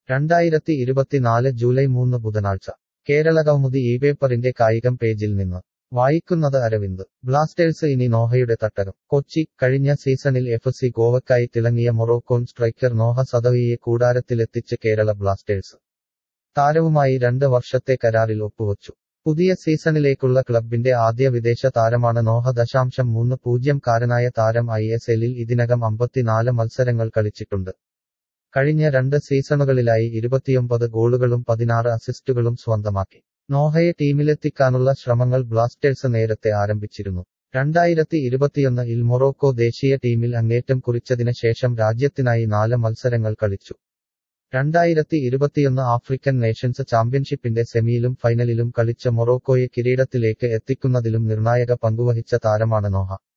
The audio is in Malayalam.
രണ്ടായിരത്തി ഇരുപത്തിനാല് ജൂലൈ മൂന്ന് ബുധനാഴ്ച കേരളകൗമുദി ഈ പേപ്പറിന്റെ കായികം പേജിൽ നിന്ന് വായിക്കുന്നത് അരവിന്ദ് ബ്ലാസ്റ്റേഴ്സ് ഇനി നോഹയുടെ തട്ടകം കൊച്ചി കഴിഞ്ഞ സീസണിൽ എഫ് സി ഗോവക്കായി തിളങ്ങിയ മൊറോക്കോൺ സ്ട്രൈക്കർ നോഹ സദവിയെ കൂടാരത്തിലെത്തിച്ച് കേരള ബ്ലാസ്റ്റേഴ്സ് താരവുമായി രണ്ട് വർഷത്തെ കരാറിൽ ഒപ്പുവച്ചു പുതിയ സീസണിലേക്കുള്ള ക്ലബിന്റെ ആദ്യ വിദേശ താരമാണ് നോഹ ദശാംശം മൂന്ന് പൂജ്യം കാരനായ താരം ഐ എസ് എല്ലിൽ ഇതിനകം അമ്പത്തിനാല് മത്സരങ്ങൾ കളിച്ചിട്ടുണ്ട് കഴിഞ്ഞ രണ്ട് സീസണുകളിലായി ഇരുപത്തിയൊമ്പത് ഗോളുകളും പതിനാറ് അസിസ്റ്റുകളും സ്വന്തമാക്കി നോഹയെ ടീമിലെത്തിക്കാനുള്ള ശ്രമങ്ങൾ ബ്ലാസ്റ്റേഴ്സ് നേരത്തെ ആരംഭിച്ചിരുന്നു രണ്ടായിരത്തി ഇരുപത്തിയൊന്ന് ഇൽ മൊറോക്കോ ദേശീയ ടീമിൽ അങ്ങേറ്റം കുറിച്ചതിന് ശേഷം രാജ്യത്തിനായി നാല് മത്സരങ്ങൾ കളിച്ചു രണ്ടായിരത്തി ഇരുപത്തിയൊന്ന് ആഫ്രിക്കൻ നേഷൻസ് ചാമ്പ്യൻഷിപ്പിന്റെ സെമിയിലും ഫൈനലിലും കളിച്ച മൊറോക്കോയെ കിരീടത്തിലേക്ക് എത്തിക്കുന്നതിലും നിർണായക പങ്കുവഹിച്ച താരമാണ് നോഹ